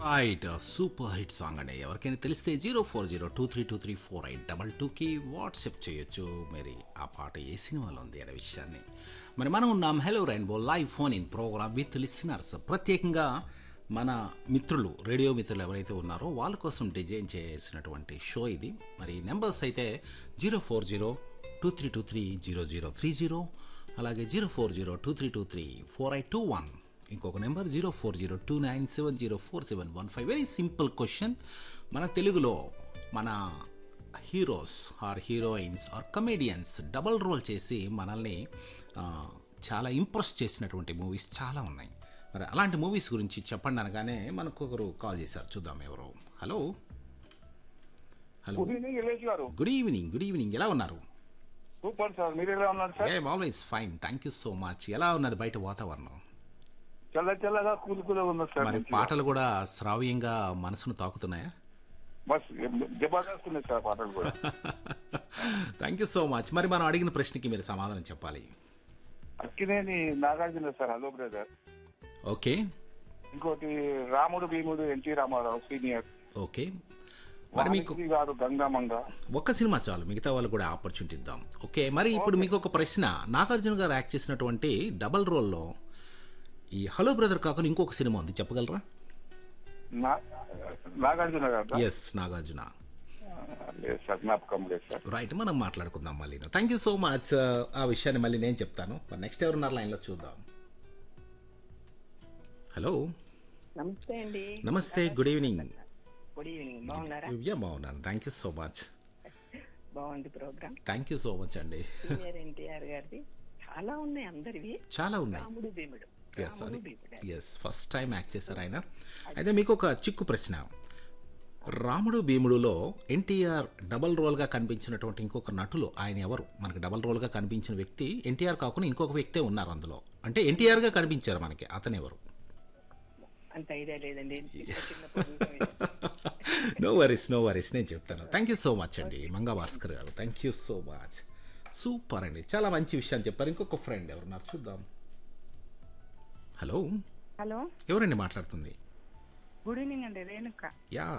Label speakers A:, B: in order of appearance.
A: Right super hit song అండి ఎవరికైనా తెలిస్తే zero four zero two three two three four eight double టూకి WhatsApp చేయొచ్చు మరి ఆ పాట ఏ సినిమాలో ఉంది అనే విషయాన్ని మరి మనం ఉన్నాం hello rainbow live phone in programme with listeners ప్రత్యేకంగా మన మిత్రులు రేడియో మిత్రులు ఎవరైతే ఉన్నారో వాళ్ళ కోసం డిజైన్ చేసినటువంటి షో ఇది మరి నెంబర్స్ అయితే zero four zero two three two three zero zero three zero అలాగే zero four zero two three two three four eight two one ఇంకొక number zero four zero two nine seven zero four seven one five very simple question మన తెలుగులో మన heroes or heroines or comedians double role చేసి మనల్ని ఆ, చాలా impress చేసినటువంటి movies చాలా ఉన్నాయి మరి అలాంటి మూవీస్ గురించి చెప్పండి అనగానే మనకు ఒకరు కాల్ చేశారు చూద్దాం ఎవరు hello hello
B: good evening LIC గారు
A: గుడ్ ఈవినింగ్ గుడ్ ఈవినింగ్ ఎలా ఉన్నారు
B: సూపర్ సార్ మీరు ఎలా ఉన్నారు సార్
A: ఏ always fine thank you so much ఎలా ఉన్నది బయట వాతావరణం
B: చల్ల చల్లగా కూల్ కూల్ ఉన్నారు సార్
A: మరి
B: మంచిగా.
A: పాటలు కూడా శ్రావ్యంగా మనసును తాకుతున్నాయా
B: బస్ జబర్దస్త్ ఉన్నాయి సార్ పాటలు కూడా
A: థ్యాంక్ యూ సో మచ్ మరి మనం అడిగిన ప్రశ్నకి మీరు సమాధానం చెప్పాలి
B: Akkineni Nagarjuna sir hello brother
A: okay
B: ఇంకోటి రాముడు భీముడు ఎన్టీ రామారావు సీనియర్
A: ఓకే మరి మీకు
B: వాణిశ్రీ గారు గంగామంగ
A: ఒక్క సినిమా చాలు మిగతా వాళ్ళు కూడా ఆపర్చునిటీ ఇద్దాం ఓకే మరి ఇప్పుడు మీకు ఒక ప్రశ్న నాగార్జున గారు యాక్ట్ చేసినటువంటి డబల్ రోల్లో ఈ హలో బ్రదర్ కాకుండా ఇంకొక సినిమా ఉంది చెప్పగలరా
B: నా- నాగార్జున గారు
A: ఎస్ నాగార్జున
B: లేదు సార్ జ్ఞాపకం లేదు సార్
A: రైట్ మనం మాట్లాడుకుందాం మళ్ళీ థ్యాంక్ యూ సో మచ్ ఆ విషయాన్ని మళ్ళీ నేను చెప్తాను మరి నెక్స్ట్ ఎవరున్నారు లైన్లో చూద్దాం హలో
C: నమస్తే అండి
A: నమస్తే గుడ్ ఈవినింగ్
C: గుడ్ ఈవినింగ్ బాగున్నారా
A: యా బాగున్నాను థ్యాంక్ యూ సో మచ్
C: బాగుంది programme
A: thank you so much అండి
C: సీనియర్ ఎన్టీఆర్ గారిది చాలా ఉన్నాయి అందరివి
A: చాలా ఉన్నాయి
C: రాముడు భీముడు
A: ఎస్
C: రాముడు
A: అది
C: భీముడు
A: ఎస్ ఫస్ట్ టైం యాక్ట్ చేశారు ఆయన అయితే మీకు ఒక చిక్కు ప్రశ్న రాముడు భీముడులో ఎన్టీఆర్ డబల్ రోల్గా కనిపించినటువంటి ఇంకొక నటులు ఆయన ఎవరు మనకి డబల్ రోల్గా కనిపించిన వ్యక్తి ఎన్టీఆర్ కాకుండా ఇంకొక వ్యక్తే ఉన్నారు అందులో అంటే ఎన్టీఆర్గా కనిపించారు మనకి అతను ఎవరు
C: అంత ఐడియా లేదండి చిన్న చిన్న program ఇది.
A: నో వరీస్ నో వరీస్ నేను చెప్తాను థ్యాంక్ యూ సో మచ్ అండి మంగా భాస్కర్ గారు thank you so much super అండి చాలా మంచి విషయాన్ని చెప్పారు ఇంకొక ఫ్రెండ్ ఎవరున్నారు చూద్దాం హలో
D: హలో
A: ఎవరండి మాట్లాడుతుంది
D: గుడ్ ఈవినింగ్ అండి రేణుక
A: యా